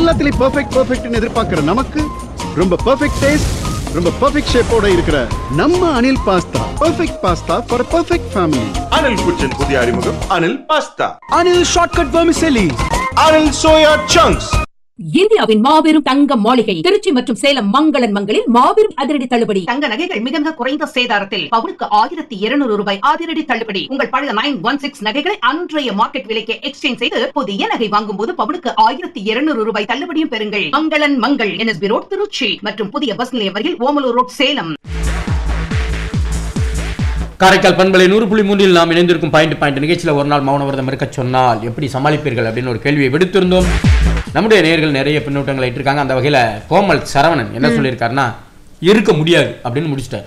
எல்லாத்துலயும் பெர்ஃபெக்ட் பெர்ஃபெக்ட்னு எதிர்பார்க்கிற நமக்கு ரொம்ப பெர்ஃபெக்ட் டேஸ்ட் ரொம்ப பெர்ஃபெக்ட் ஷேப்போட இருக்கிற நம்ம Anil pasta perfect pasta for perfect family Anil kitchen புதிய அறிமுகம் Anil pasta Anil Shortcut Vermicelli. Anil soya chunks இந்தியாவின் மாபெரும் தங்க மாளிகை திருச்சி மற்றும் சேலம் மங்களன் மங்களில் மாபெரும் அதிரடி தள்ளுபடி தங்க நகைகள் மிக மிக குறைந்த சேதாரத்தில் பவுனுக்கு ஆயிரத்தி இருநூறு ரூபாய் அதிரடி தள்ளுபடி உங்கள் பழைய நைன் ஒன் சிக்ஸ் நகைகளை அன்றைய மார்க்கெட் விலைக்கு எக்ஸ்சேஞ்ச் செய்து புதிய நகை வாங்கும் போது பவுனுக்கு ஆயிரத்தி இருநூறு ரூபாய் தள்ளுபடியும் பெறுங்கள் மங்களன் மங்கள் என்எஸ்பி ரோட் திருச்சி மற்றும் புதிய பஸ் நிலையம் வரையில் ஓமலூர் ரோட் சேலம் காரைக்கால் பண்பலை நூறு புள்ளி மூன்றில் நாம் இணைந்திருக்கும் பாயிண்ட் பாயிண்ட் நிகழ்ச்சியில் ஒரு நாள் மௌன விரதம் இருக்க சொன்னால் எப்படி சமாளிப்பீர்கள் அப்படின்னு ஒரு கேள்வியை விடுத்திருந்தோம் நம்முடைய நேயர்கள் நிறைய பின்னூட்டங்களை இட்டிருக்காங்க அந்த வகையில் கோமல் சரவணன் என்ன சொல்லியிருக்காருன்னா இருக்க முடியாது அப்படின்னு முடிச்சிட்டார்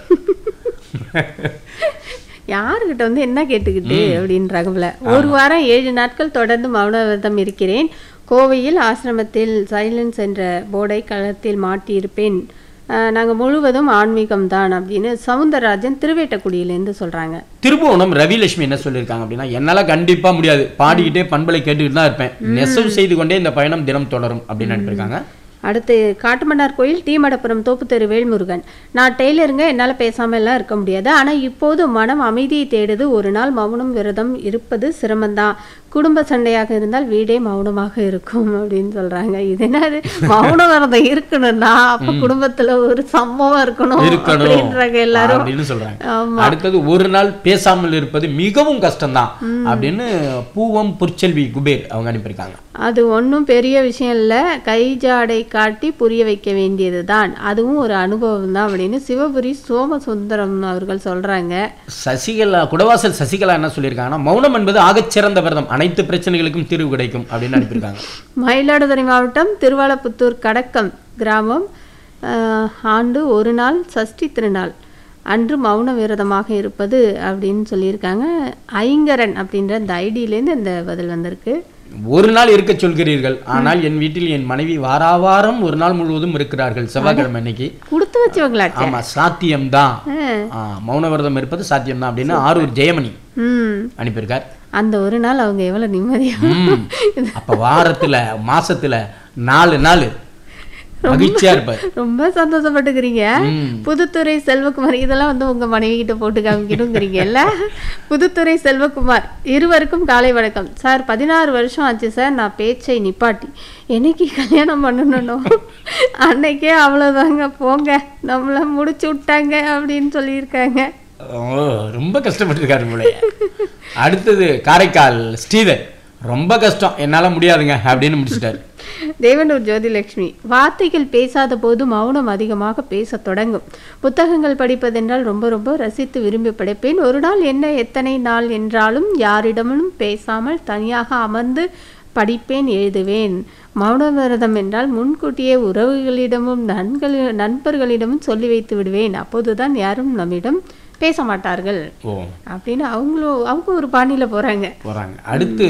யாருக்கிட்ட வந்து என்ன கேட்டுக்கிட்டு அப்படின்றாங்கல்ல ஒரு வாரம் ஏழு நாட்கள் தொடர்ந்து மௌன விரதம் இருக்கிறேன் கோவையில் ஆசிரமத்தில் சைலன்ஸ் என்ற போர்டை களத்தில் மாட்டியிருப்பேன் அஹ், நாங்க முழுவதும் ஆன்மீகம் தான் அப்படின்னு சவுந்தரராஜன் திருவேட்டக்குடியிலேருந்து சொல்றாங்க திருபுவனம் ரவிலட்சுமி என்ன சொல்லியிருக்காங்க அப்படின்னா என்னால கண்டிப்பா முடியாது பாடிக்கிட்டே பண்பலை கேட்டுக்கிட்டு தான் இருப்பேன் நெசவு செய்து கொண்டே இந்த பயணம் தினம் தொடரும் அப்படின்னு அனுப்பியிருக்காங்க அடுத்து காட்டுமன்னார் கோயில் டி மடப்புரம் தோப்பு தெரு வேல்முருகன் நான் டெய்லருங்க என்னால் பேசாம எல்லாம் இருக்க முடியாது ஆனால் இப்போது மனம் அமைதியை தேடுது ஒரு நாள் மௌனம் விரதம் இருப்பது சிரமம்தான் குடும்ப சண்டையாக இருந்தால் வீடே மௌனமாக இருக்கும் அப்படின்னு சொல்றாங்க இது என்னது மௌன விரதம் இருக்கணும்னா அப்ப குடும்பத்துல ஒரு சம்பவம் இருக்கணும் இருக்கணும் அப்படின்றாங்க எல்லாரும் அப்படின்னு சொல்றாங்க ஆமா. அடுத்தது ஒரு நாள் பேசாமல் இருப்பது மிகவும் கஷ்டம்தான் அப்படின்னு பூவம் புற்செல்வி குபேர் அவங்க அனுப்பியிருக்காங்க அது ஒன்றும் பெரிய விஷயம் இல்லை கை ஜாடை காட்டி புரிய வைக்க வேண்டியது தான் அதுவும் ஒரு அனுபவம் தான் அப்படின்னு சிவபுரி சோமசுந்தரம் அவர்கள் சொல்றாங்க சசிகலா குடவாசல் சசிகலா என்ன சொல்லியிருக்காங்கன்னா மௌனம் என்பது ஆகச்சிறந்த விரதம் அனைத்து பிரச்சனைகளுக்கும் தீர்வு கிடைக்கும் அப்படின்னு அனுப்பியிருக்காங்க மயிலாடுதுறை மாவட்டம் திருவாலப்புத்தூர் கடக்கம் கிராமம் ஆஹ், ஆண்டு ஒரு நாள் சஷ்டி திருநாள் அன்று மௌன விரதமாக இருப்பது அப்படின்னு சொல்லியிருக்காங்க ஐங்கரன் அப்படின்ற இந்த ஐடியிலேருந்து இந்த பதில் வந்திருக்கு ஒரு நாள் இருக்க சொல்கிறீர்கள் ஆனால் என் வீட்டில் என் மனைவி வாராவாரம் ஒரு நாள் முழுவதும் இருக்கிறார்கள் செவ்வாய்க்கிழமை அன்னைக்கு கொடுத்து வச்சவங்களாச்சே ஆமா சாத்தியம்தான் ஆ, மௌன விரதம் இருப்பது சாத்தியம்தான் அப்படின்னு ஆரூர் ஜெயமணி ம் அனுப்பியிருக்கார் அந்த ஒரு நாள் அவங்க எவ்வளவு நிம்மதியா ம். அப்ப வாரத்துல மாசத்துல நாலு நாள் மகிழ்ச்சியா இருப்பார் ரொம்ப சந்தோஷப்பட்டுக்கிறீங்க புதுத்துறை செல்வகுமார் இதெல்லாம் வந்து உங்க மனைவி கிட்ட போட்டு காமிக்கணுங்கிறீங்கல்ல புதுத்துறை செல்வகுமார் இருவருக்கும் காலை வணக்கம் சார் பதினாறு வருஷம் ஆச்சு சார் நான் பேச்சை நிப்பாட்டி என்னைக்கு கல்யாணம் பண்ணணும் அன்னைக்கே அவ்வளவுதாங்க போங்க நம்மள முடிச்சு விட்டாங்க அப்படின்னு சொல்லியிருக்காங்க ஓ ரொம்ப கஷ்டப்பட்டிருக்காரு போல அடுத்தது காரைக்கால் ஸ்ரீதர் ரொம்ப கஷ்டம் என்னால முடியாதுங்க அப்படின்னு முடிச்சிட்டாரு தேவனூர் ஜோதிலட்சுமி வார்த்தைகள் பேசாத போது மௌனம் அதிகமாக பேசத் தொடங்கும் புத்தகங்கள் படிப்பதென்றால் ரொம்ப ரொம்ப ரசித்து விரும்பி படிப்பேன் ஒரு நாள் என்ன எத்தனை நாள் என்றாலும் யாரிடமும் பேசாமல் தனியாக அமர்ந்து படிப்பேன் எழுதுவேன் மௌன விரதம் என்றால் முன்கூட்டியே உறவுகளிடமும் நண்கள் நண்பர்களிடமும் சொல்லி வைத்து விடுவேன் அப்போதுதான் யாரும் நம்மிடம் பேச மாட்டார்கள் ஓ அப்படின்னு அவங்களும் அவங்க ஒரு பாணியில போறாங்க போறாங்க அடுத்து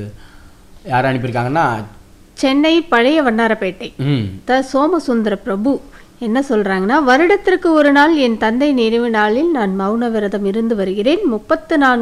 யார் அனுப்பியிருக்காங்கன்னா சென்னை பழைய வண்ணாரப்பேட்டை ம் த சோமசுந்தர பிரபு என்ன சொல்றாங்கன்னா வருடத்திற்கு ஒரு நாள் என் தந்தை நினைவு நாளில் நான் மௌன விரதம் இருந்து வருகிறேன் முப்பத்து நான்கு